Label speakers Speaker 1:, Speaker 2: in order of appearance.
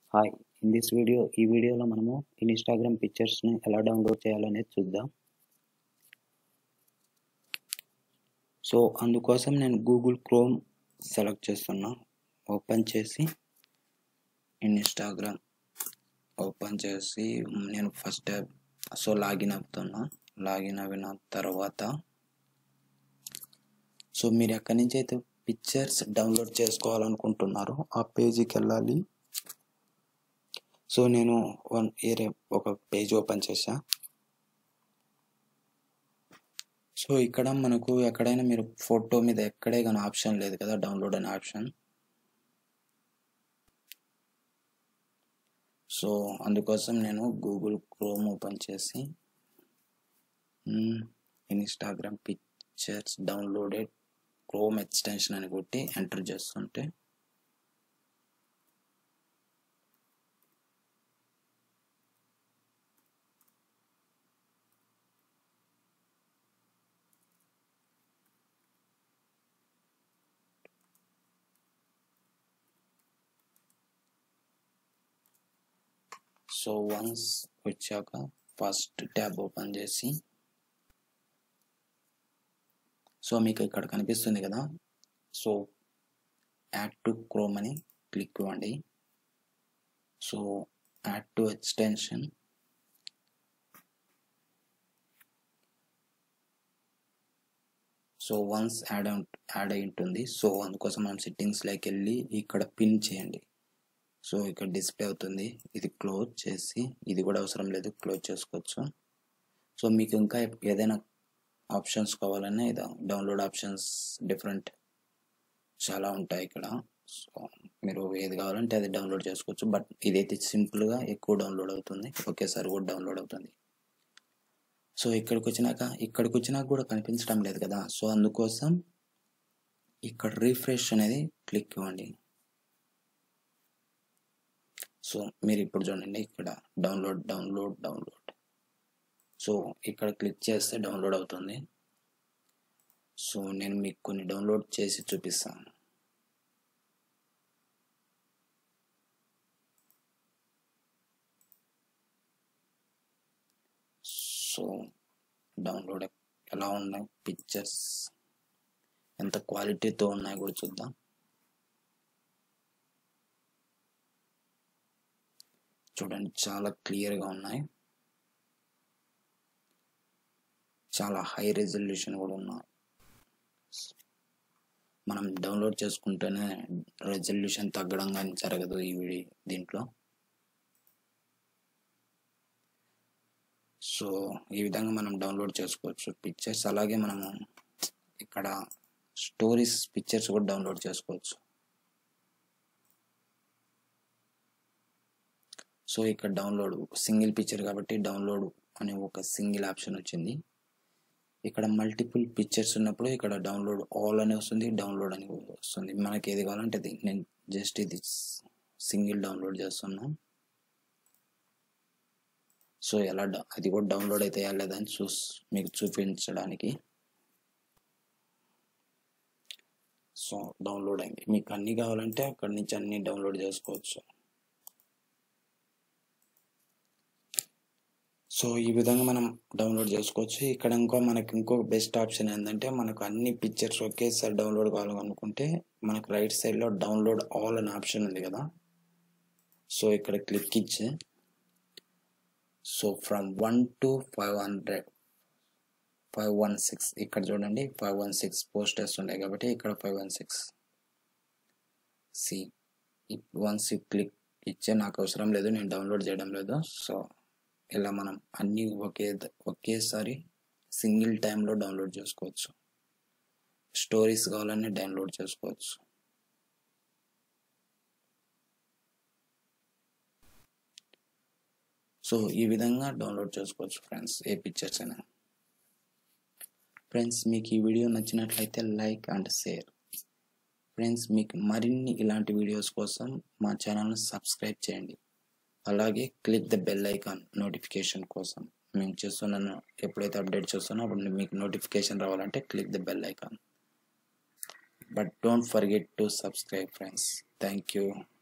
Speaker 1: hi in this video ఈ వీడియోలో మనము ఇన్స్టాగ్రామ్ పిక్చర్స్ని ఎలా డౌన్లోడ్ చేయాలనేది చూద్దాం సో అందుకోసం నేను గూగుల్ క్రోమ్ సెలెక్ట్ చేస్తున్నా ఓపెన్ చేసి ఇన్స్టాగ్రామ్ ఓపెన్ చేసి నేను ఫస్ట్ ట్యాబ్ సో లాగిన్ అవుతున్నా లాగిన్ అయిన తర్వాత సో మీరు ఎక్కడి నుంచి అయితే పిక్చర్స్ డౌన్లోడ్ చేసుకోవాలనుకుంటున్నారో ఆ పేజీకి వెళ్ళాలి సో నేను వన్ ఏరే ఒక పేజ్ ఓపెన్ చేశా సో ఇక్కడ మనకు ఎక్కడైనా మీరు ఫోటో మీద ఎక్కడే కానీ ఆప్షన్ లేదు కదా డౌన్లోడ్ అనే ఆప్షన్ సో అందుకోసం నేను గూగుల్ క్రోమ్ ఓపెన్ చేసి Instagram pictures downloaded Chrome extension అని కొట్టి ఎంటర్ చేస్తుంటే సో వన్స్ వచ్చాక ఫస్ట్ ట్యాబ్ ఓపెన్ చేసి సో మీకు ఇక్కడ కనిపిస్తుంది కదా సో యాడ్ టు క్రోమ్ అని క్లిక్ ఇవ్వండి so add to extension so once add add అయి ఉంటుంది సో అందుకోసం మనం సెట్టింగ్స్లోకి వెళ్ళి ఇక్కడ పిన్ చేయండి సో ఇక్కడ డిస్ప్లే అవుతుంది ఇది క్లోజ్ చేసి ఇది కూడా అవసరం లేదు క్లోజ్ చేసుకోవచ్చు సో మీకు ఇంకా ఏదైనా ఆప్షన్స్ కావాలన్నా ఇది డౌన్లోడ్ ఆప్షన్స్ డిఫరెంట్ చాలా ఉంటాయి ఇక్కడ సో మీరు ఏది కావాలంటే అది డౌన్లోడ్ చేసుకోవచ్చు బట్ ఇదైతే సింపుల్గా ఎక్కువ డౌన్లోడ్ అవుతుంది ఒకేసారి కూడా డౌన్లోడ్ అవుతుంది సో ఇక్కడికి వచ్చినాక ఇక్కడికి వచ్చినాక కూడా కనిపించడం లేదు కదా సో అందుకోసం ఇక్కడ రీఫ్రెష్ అనేది క్లిక్ ఇవ్వండి సో మీరు ఇప్పుడు చూడండి ఇక్కడ డౌన్లోడ్ డౌన్లోడ్ డౌన్లోడ్ సో ఇక్కడ క్లిక్ చేస్తే డౌన్లోడ్ అవుతుంది సో నేను మీకు కొన్ని డౌన్లోడ్ చేసి చూపిస్తాను సో డౌన్లోడ్ ఎలా ఉన్నాయి పిక్చర్స్ ఎంత క్వాలిటీతో ఉన్నాయో కూడా చూద్దాం చూడండి చాలా క్లియర్గా ఉన్నాయి చాలా హై రెజల్యూషన్ కూడా ఉన్నాయి మనం డౌన్లోడ్ చేసుకుంటేనే రెజల్యూషన్ తగ్గడం కానీ జరగదు ఈ వీడియో దీంట్లో సో ఈ విధంగా మనం డౌన్లోడ్ చేసుకోవచ్చు పిక్చర్స్ అలాగే మనము ఇక్కడ స్టోరీస్ పిక్చర్స్ కూడా డౌన్లోడ్ చేసుకోవచ్చు సో ఇక్కడ డౌన్లోడ్ సింగిల్ పిక్చర్ కాబట్టి డౌన్లోడ్ అనే ఒక సింగిల్ ఆప్షన్ వచ్చింది ఇక్కడ మల్టిపుల్ పిక్చర్స్ ఉన్నప్పుడు ఇక్కడ డౌన్లోడ్ ఆల్ అని వస్తుంది డౌన్లోడ్ అని వస్తుంది మనకి ఏది కావాలంటే అది నేను జస్ట్ ఇది సింగిల్ డౌన్లోడ్ చేస్తున్నాను సో ఎలా అది కూడా డౌన్లోడ్ అయితే లేదని చూ మీకు చూపించడానికి సో డౌన్లోడ్ అయింది మీకు అన్ని కావాలంటే అక్కడి నుంచి అన్ని డౌన్లోడ్ చేసుకోవచ్చు సో ఈ విధంగా మనం డౌన్లోడ్ చేసుకోవచ్చు ఇక్కడ ఇంకో మనకి ఇంకో బెస్ట్ ఆప్షన్ ఏంటంటే మనకు అన్ని పిక్చర్స్ ఒకేసారి డౌన్లోడ్ కావాలనుకుంటే మనకు రైట్ సైడ్లో డౌన్లోడ్ ఆల్ అనే ఆప్షన్ ఉంది కదా సో ఇక్కడ క్లిక్ ఇచ్చి so from one to five hundred five one six ఇక్కడ చూడండి ఫైవ్ వన్ సిక్స్ పోస్టర్స్ ఉన్నాయి కాబట్టి ఇక్కడ five one six see once click ఇచ్చే నాకు అవసరం లేదు నేను డౌన్లోడ్ చేయడం లేదు సో ఇలా మనం అన్నీ ఒకే ఒకేసారి సింగిల్ టైంలో డౌన్లోడ్ చేసుకోవచ్చు స్టోరీస్ కావాలని డౌన్లోడ్ చేసుకోవచ్చు సో ఈ విధంగా డౌన్లోడ్ చేసుకోవచ్చు ఫ్రెండ్స్ ఏ పిక్చర్స్ అయినా ఫ్రెండ్స్ మీకు ఈ వీడియో నచ్చినట్లయితే లైక్ అండ్ షేర్ ఫ్రెండ్స్ మీకు మరిన్ని ఇలాంటి వీడియోస్ కోసం మా ఛానల్ని సబ్స్క్రైబ్ చేయండి అలాగే click the bell icon notification కోసం మేము చేస్తున్నాను ఎప్పుడైతే అప్డేట్ చేస్తున్నా అప్పుడు మీకు నోటిఫికేషన్ రావాలంటే click the bell icon but don't forget to subscribe friends thank you